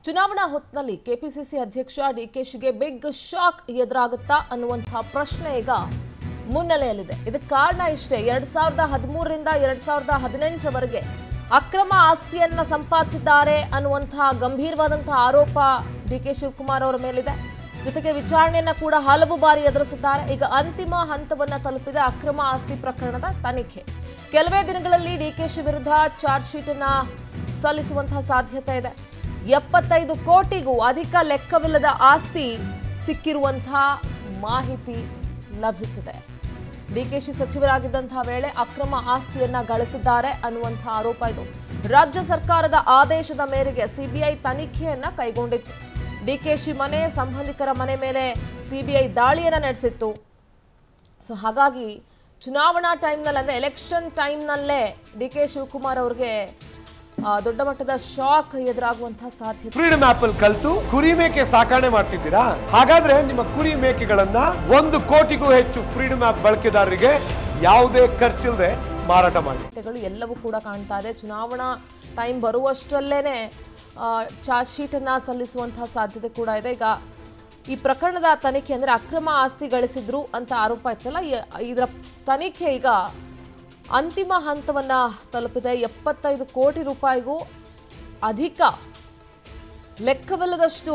ಚುನಾವಣಾ ಹೊತ್ತಿನಲ್ಲಿ ಕೆಪಿಸಿಸಿ ಅಧ್ಯಕ್ಷ ಡಿಕೆಶಿಗೆ ಬಿಗ್ ಶಾಕ್ ಎದುರಾಗುತ್ತಾ ಅನ್ನುವಂತಹ ಪ್ರಶ್ನೆ ಈಗ ಮುನ್ನೆಲೆಯಲ್ಲಿದೆ ಇದಕ್ಕೆ ಕಾರಣ ಇಷ್ಟೇ ಎರಡ್ ಸಾವಿರದ ಹದಿಮೂರರಿಂದ ಎರಡ್ ಸಾವಿರದ ಹದಿನೆಂಟರವರೆಗೆ ಅಕ್ರಮ ಆಸ್ತಿಯನ್ನ ಸಂಪಾದಿಸಿದ್ದಾರೆ ಅನ್ನುವಂತಹ ಗಂಭೀರವಾದಂತಹ ಆರೋಪ ಡಿ ಕೆ ಶಿವಕುಮಾರ್ ಅವರ ಮೇಲಿದೆ ಜೊತೆಗೆ ವಿಚಾರಣೆಯನ್ನ ಕೂಡ ಹಲವು ಬಾರಿ ಎದುರಿಸಿದ್ದಾರೆ ಈಗ ಅಂತಿಮ ಹಂತವನ್ನ ತಲುಪಿದ ಅಕ್ರಮ ಆಸ್ತಿ ಪ್ರಕರಣದ ತನಿಖೆ ಕೆಲವೇ ದಿನಗಳಲ್ಲಿ ಡಿಕೆಶಿ ವಿರುದ್ಧ ಚಾರ್ಜ್ ಶೀಟ್ ಅನ್ನ ಸಲ್ಲಿಸುವಂತಹ ಸಾಧ್ಯತೆ ಇದೆ ಎಪ್ಪತ್ತೈದು ಕೋಟಿಗೂ ಅಧಿಕ ಲೆಕ್ಕವಿಲ್ಲದ ಆಸ್ತಿ ಸಿಕ್ಕಿರುವಂತಹ ಮಾಹಿತಿ ಲಭಿಸಿದೆ ಡಿಕೆಶಿ ಸಚಿವರಾಗಿದ್ದಂತಹ ವೇಳೆ ಅಕ್ರಮ ಆಸ್ತಿಯನ್ನ ಗಳಿಸಿದ್ದಾರೆ ಅನ್ನುವಂತಹ ಆರೋಪ ಇದು ರಾಜ್ಯ ಸರ್ಕಾರದ ಆದೇಶದ ಮೇರೆಗೆ ಸಿಬಿಐ ತನಿಖೆಯನ್ನ ಕೈಗೊಂಡಿತ್ತು ಡಿಕೆಶಿ ಮನೆ ಸಂಬಂಧಿಕರ ಮನೆ ಮೇಲೆ ಸಿಬಿಐ ದಾಳಿಯನ್ನ ನಡೆಸಿತ್ತು ಸೊ ಹಾಗಾಗಿ ಚುನಾವಣಾ ಟೈಮ್ನಲ್ಲಿ ಅಂದರೆ ಎಲೆಕ್ಷನ್ ಟೈಮ್ನಲ್ಲೇ ಡಿ ಕೆ ಶಿವಕುಮಾರ್ ಅವ್ರಿಗೆ ಆ, ದೊಡ್ಡ ಮಟ್ಟದ ಶಾಕ್ ಎದುರಾಗುವಂತಹ ಸಾಧ್ಯತೆ ಫ್ರೀಡಮ್ ಆಪ್ ಅಲ್ಲಿ ಕಲ್ತು ಕುರಿ ಮೇಕೆ ಸಾಕಣೆ ಮಾಡ್ತಿದ್ದೀರಾ ಹಾಗಾದ್ರೆ ನಿಮ್ಮ ಕುರಿ ಮೇಕೆಗಳನ್ನ ಒಂದು ಕೋಟಿಗೂ ಹೆಚ್ಚು ಫ್ರೀಡಮ್ ಆಪ್ ಬಳಕೆದಾರರಿಗೆ ಯಾವುದೇ ಖರ್ಚಿಲ್ಲದೆ ಮಾರಾಟ ಮಾಡಿ ಸಾಧ್ಯತೆಗಳು ಎಲ್ಲವೂ ಕೂಡ ಕಾಣ್ತಾ ಇದೆ ಚುನಾವಣಾ ಟೈಮ್ ಬರುವಷ್ಟರಲ್ಲೇನೆ ಚಾರ್ಜ್ ಶೀಟನ್ನು ಸಲ್ಲಿಸುವಂತಹ ಸಾಧ್ಯತೆ ಕೂಡ ಇದೆ ಈಗ ಈ ಪ್ರಕರಣದ ತನಿಖೆ ಅಂದರೆ ಅಕ್ರಮ ಆಸ್ತಿ ಗಳಿಸಿದ್ರು ಅಂತ ಆರೋಪ ಇತ್ತಲ್ಲ ಈ- ಇದರ ತನಿಖೆ ಈಗ ಅಂತಿಮ ಹಂತವನ್ನ ತಲುಪಿದೆ ಎಪ್ಪತ್ತೈದು ಕೋಟಿ ರೂಪಾಯಿಗೂ ಅಧಿಕ ಲೆಕ್ಕವಿಲ್ಲದಷ್ಟು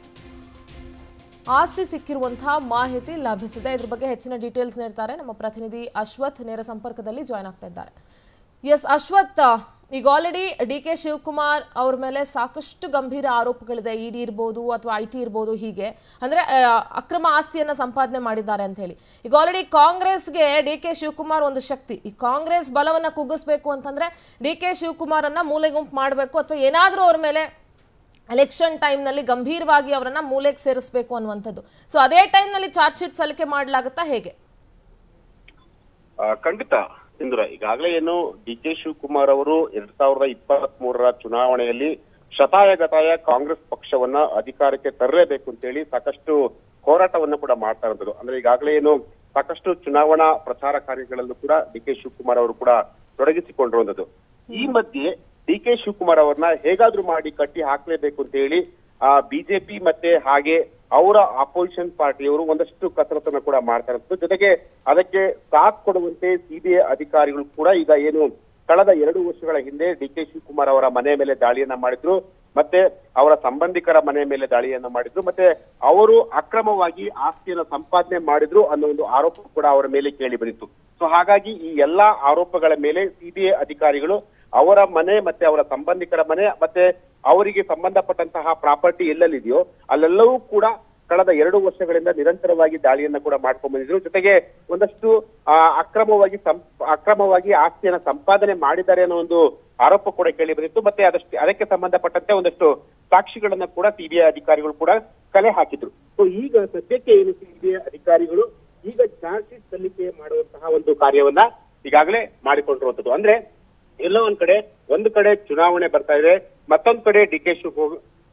ಆಸ್ತಿ ಸಿಕ್ಕಿರುವಂತಹ ಮಾಹಿತಿ ಲಭಿಸಿದೆ ಇದ್ರ ಬಗ್ಗೆ ಹೆಚ್ಚಿನ ಡೀಟೇಲ್ಸ್ ನೀಡ್ತಾರೆ ನಮ್ಮ ಪ್ರತಿನಿಧಿ ಅಶ್ವಥ್ ನೇರ ಸಂಪರ್ಕದಲ್ಲಿ ಜಾಯ್ನ್ ಆಗ್ತಾ ಇದ್ದಾರೆ ಎಸ್ ಅಶ್ವಥ್ ಈಗ ಆಲ್ರೆಡಿ ಡಿ ಕೆ ಶಿವಕುಮಾರ್ ಅವ್ರ ಮೇಲೆ ಸಾಕಷ್ಟು ಗಂಭೀರ ಆರೋಪಗಳಿದೆ ಇಡಿ ಇರ್ಬೋದು ಅಥವಾ ಐ ಟಿ ಇರ್ಬೋದು ಹೀಗೆ ಅಂದ್ರೆ ಆ, ಅಕ್ರಮ ಆಸ್ತಿಯನ್ನ ಸಂಪಾದನೆ ಮಾಡಿದ್ದಾರೆ ಅಂತ ಹೇಳಿ ಈಗ ಆಲ್ರೆಡಿ ಕಾಂಗ್ರೆಸ್ಗೆ ಡಿ ಕೆ ಶಿವಕುಮಾರ್ ಒಂದು ಶಕ್ತಿ ಈ ಕಾಂಗ್ರೆಸ್ ಬಲವನ್ನ ಕುಗ್ಗಿಸ್ಬೇಕು ಅಂತಂದ್ರೆ ಡಿ ಕೆ ಶಿವಕುಮಾರನ್ನ ಮೂಲೆಗುಂಪು ಮಾಡಬೇಕು ಅಥವಾ ಏನಾದರೂ ಅವ್ರ ಮೇಲೆ ಎಲೆಕ್ಷನ್ ಟೈಮ್ನಲ್ಲಿ ಗಂಭೀರವಾಗಿ ಅವರನ್ನ ಮೂಲೆಗೆ ಸೇರಿಸಬೇಕು ಅನ್ನುವಂಥದ್ದು ಸೊ ಅದೇ ಟೈಮ್ನಲ್ಲಿ ಚಾರ್ಜ್ ಶೀಟ್ ಸಲ್ಲಿಕೆ ಮಾಡಲಾಗುತ್ತಾ ಹೇಗೆ ಆ, ಖಂಡಿತ ಸಿಂಧುರ ಈಗಾಗಲೇ ಏನು ಡಿ ಕೆ ಶಿವಕುಮಾರ್ ಅವರು ಎರಡ್ ಸಾವಿರದ ಇಪ್ಪತ್ತ್ ಮೂರರ ಚುನಾವಣೆಯಲ್ಲಿ ಶತಾಯ ಗತಾಯ ಕಾಂಗ್ರೆಸ್ ಪಕ್ಷವನ್ನ ಅಧಿಕಾರಕ್ಕೆ ತರಲೇಬೇಕು ಅಂತೇಳಿ ಸಾಕಷ್ಟು ಹೋರಾಟವನ್ನ ಕೂಡ ಮಾಡ್ತಾ ಇರೋದು ಅಂದ್ರೆ ಈಗಾಗಲೇ ಏನು ಸಾಕಷ್ಟು ಚುನಾವಣಾ ಪ್ರಚಾರ ಕಾರ್ಯಗಳಲ್ಲೂ ಕೂಡ ಡಿ ಕೆ ಶಿವಕುಮಾರ್ ಅವರು ಕೂಡ ತೊಡಗಿಸಿಕೊಂಡಿರುವಂತದ್ದು ಈ ಮಧ್ಯೆ ಡಿ ಕೆ ಶಿವಕುಮಾರ್ ಅವರನ್ನ ಹೇಗಾದ್ರೂ ಮಾಡಿ ಕಟ್ಟಿ ಹಾಕ್ಲೇಬೇಕು ಅಂತ ಹೇಳಿ ಆ ಬಿಜೆಪಿ ಮತ್ತೆ ಹಾಗೆ ಅವರ ಅಪೋಸಿಷನ್ ಪಾರ್ಟಿಯವರು ಒಂದಷ್ಟು ಕಸರತ್ತನ್ನ ಕೂಡ ಮಾಡ್ತಾ ಇರೋದು ಜೊತೆಗೆ ಅದಕ್ಕೆ ಸಾಥ್ ಕೊಡುವಂತೆ ಸಿಬಿಐ ಅಧಿಕಾರಿಗಳು ಕೂಡ ಈಗ ಏನು ಕಳೆದ ಎರಡು ವರ್ಷಗಳ ಹಿಂದೆ ಡಿ ಕೆ ಶಿವಕುಮಾರ್ ಅವರ ಮನೆ ಮೇಲೆ ದಾಳಿಯನ್ನ ಮಾಡಿದ್ರು ಮತ್ತೆ ಅವರ ಸಂಬಂಧಿಕರ ಮನೆ ಮೇಲೆ ದಾಳಿಯನ್ನ ಮಾಡಿದ್ರು ಮತ್ತೆ ಅವರು ಅಕ್ರಮವಾಗಿ ಆಸ್ತಿಯನ್ನು ಸಂಪಾದನೆ ಮಾಡಿದ್ರು ಅನ್ನೋ ಒಂದು ಆರೋಪ ಕೂಡ ಅವರ ಮೇಲೆ ಕೇಳಿ ಬಂದಿತ್ತು ಸೊ ಹಾಗಾಗಿ ಈ ಎಲ್ಲಾ ಆರೋಪಗಳ ಮೇಲೆ ಸಿಬಿಐ ಅಧಿಕಾರಿಗಳು ಅವರ ಮನೆ ಮತ್ತೆ ಅವರ ಸಂಬಂಧಿಕರ ಮನೆ ಮತ್ತೆ ಅವರಿಗೆ ಸಂಬಂಧಪಟ್ಟಂತಹ ಪ್ರಾಪರ್ಟಿ ಎಲ್ಲೆಲ್ಲಿದೆಯೋ ಅಲ್ಲೆಲ್ಲವೂ ಕೂಡ ಕಳೆದ ಎರಡು ವರ್ಷಗಳಿಂದ ನಿರಂತರವಾಗಿ ದಾಳಿಯನ್ನ ಕೂಡ ಮಾಡ್ಕೊಂಡ್ ಬಂದಿದ್ರು ಜೊತೆಗೆ ಒಂದಷ್ಟು ಆ, ಅಕ್ರಮವಾಗಿ ಸಂ- ಅಕ್ರಮವಾಗಿ ಆಸ್ತಿಯನ್ನ ಸಂಪಾದನೆ ಮಾಡಿದ್ದಾರೆ ಅನ್ನೋ ಒಂದು ಆರೋಪ ಕೂಡ ಕೇಳಿ ಬಂದಿತ್ತು ಮತ್ತೆ ಅದಷ್ಟು ಅದಕ್ಕೆ ಸಂಬಂಧಪಟ್ಟಂತೆ ಒಂದಷ್ಟು ಸಾಕ್ಷಿಗಳನ್ನ ಕೂಡ ಸಿಬಿಐ ಅಧಿಕಾರಿಗಳು ಕೂಡ ಕಲೆ ಹಾಕಿದ್ರು ಸೊ ಈಗ ಸದ್ಯಕ್ಕೆ ಏನು ಸಿಬಿಐ ಅಧಿಕಾರಿಗಳು ಈಗ ಚಾರ್ಜ್ ಶೀಟ್ ಸಲ್ಲಿಕೆ ಮಾಡುವಂತಹ ಒಂದು ಕಾರ್ಯವನ್ನ ಈಗಾಗಲೇ ಮಾಡಿಕೊಂಡಿರುವಂತದ್ದು ಅಂದ್ರೆ ಎಲ್ಲೋ ಒಂದ್ ಕಡೆ ಒಂದು ಕಡೆ ಚುನಾವಣೆ ಬರ್ತಾ ಇದೆ ಮತ್ತೊಂದ್ ಕಡೆ D K Shiva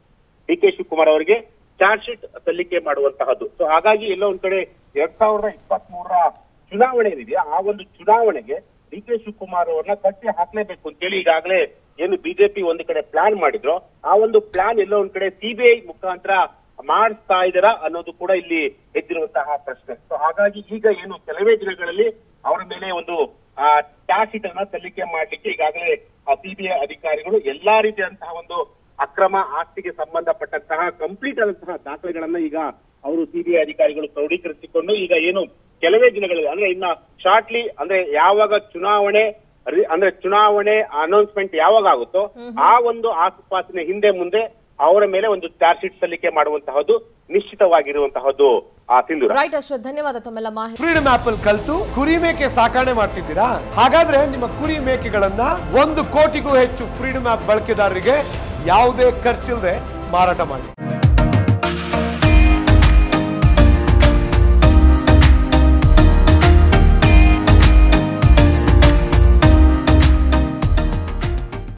D K Shivakumar ಅವರಿಗೆ ಚಾರ್ಜ್ ಶೀಟ್ ಸಲ್ಲಿಕೆ ಮಾಡುವಂತಹದ್ದು ಸೊ ಹಾಗಾಗಿ ಎಲ್ಲೋ ಒಂದ್ ಕಡೆ ಎರಡ್ ಸಾವಿರದ ಇಪ್ಪತ್ತ್ ಮೂರರ ಚುನಾವಣೆ ಏನಿದೆ ಆ ಒಂದು ಚುನಾವಣೆಗೆ ಡಿ ಕೆ ಶಿವಕುಮಾರ್ ಅವರನ್ನ ಕಟ್ಟಿ ಹಾಕ್ಲೇಬೇಕು ಅಂತೇಳಿ ಈಗಾಗಲೇ ಏನು ಬಿಜೆಪಿ ಒಂದು ಕಡೆ ಪ್ಲಾನ್ ಮಾಡಿದ್ರು ಆ ಒಂದು ಪ್ಲಾನ್ ಎಲ್ಲೋ ಒಂದ್ ಕಡೆ ಸಿಬಿಐ ಮುಖಾಂತರ ಮಾಡಿಸ್ತಾ ಇದ್ದೀರಾ ಅನ್ನೋದು ಕೂಡ ಇಲ್ಲಿ ಎದ್ದಿರುವಂತಹ ಪ್ರಶ್ನೆ ಸೊ ಹಾಗಾಗಿ ಈಗ ಏನು ಕೆಲವೇ ದಿನಗಳಲ್ಲಿ ಅವರ ಮೇಲೆ ಒಂದು ಚಾರ್ಜ್ ಶೀಟ್ ಅನ್ನ ಸಲ್ಲಿಕೆ ಮಾಡ್ಲಿಕ್ಕೆ ಈಗಾಗಲೇ ಸಿಬಿಐ ಅಧಿಕಾರಿಗಳು ಎಲ್ಲಾ ರೀತಿಯಂತಹ ಒಂದು ಅಕ್ರಮ ಆಸ್ತಿಗೆ ಸಂಬಂಧಪಟ್ಟಂತಹ ಕಂಪ್ಲೀಟ್ ಆದಂತಹ ದಾಖಲೆಗಳನ್ನ ಈಗ ಅವರು ಸಿಬಿಐ ಅಧಿಕಾರಿಗಳು ಕ್ರೋಢೀಕರಿಸಿಕೊಂಡು ಈಗ ಏನು ಕೆಲವೇ ದಿನಗಳಲ್ಲಿ ಅಂದ್ರೆ ಇನ್ನ ಶಾರ್ಟ್ಲಿ ಅಂದ್ರೆ ಯಾವಾಗ ಚುನಾವಣೆ ರಿ- ಅಂದ್ರೆ ಚುನಾವಣೆ ಅನೌನ್ಸ್ಮೆಂಟ್ ಯಾವಾಗ ಆಗುತ್ತೋ ಆ ಒಂದು ಆಸುಪಾಸಿನ ಹಿಂದೆ ಮುಂದೆ ಅವರ ಮೇಲೆ ಒಂದು ಚಾರ್ಜ್ ಶೀಟ್ ಸಲ್ಲಿಕೆ ಮಾಡುವಂತಹದ್ದು ನಿಶ್ಚಿತವಾಗಿರುವಂತಹದ್ದು ಆ ಸಿಂಧೂರ ರೈಟ್ ಅಶ್ವಥ್ ಧನ್ಯವಾದ ತಮ್ಮೆಲ್ಲ ಮಾಹಿತಿ ಫ್ರೀಡಮ್ ಆಪ್ ಅಲ್ಲಿ ಕಲ್ತು ಕುರಿ ಮೇಕೆ ಸಾಕಣೆ ಮಾಡ್ತಿದ್ದೀರಾ ಹಾಗಾದ್ರೆ ನಿಮ್ಮ ಕುರಿ ಮೇಕೆಗಳನ್ನ ಒಂದು ಕೋಟಿಗೂ ಹೆಚ್ಚು ಫ್ರೀಡಮ್ ಆಪ್ ಬಳಕೆದಾರರಿಗೆ ಯಾವುದೇ ಖರ್ಚಿಲ್ಲದೆ ಮಾರಾಟ ಮಾಡಿ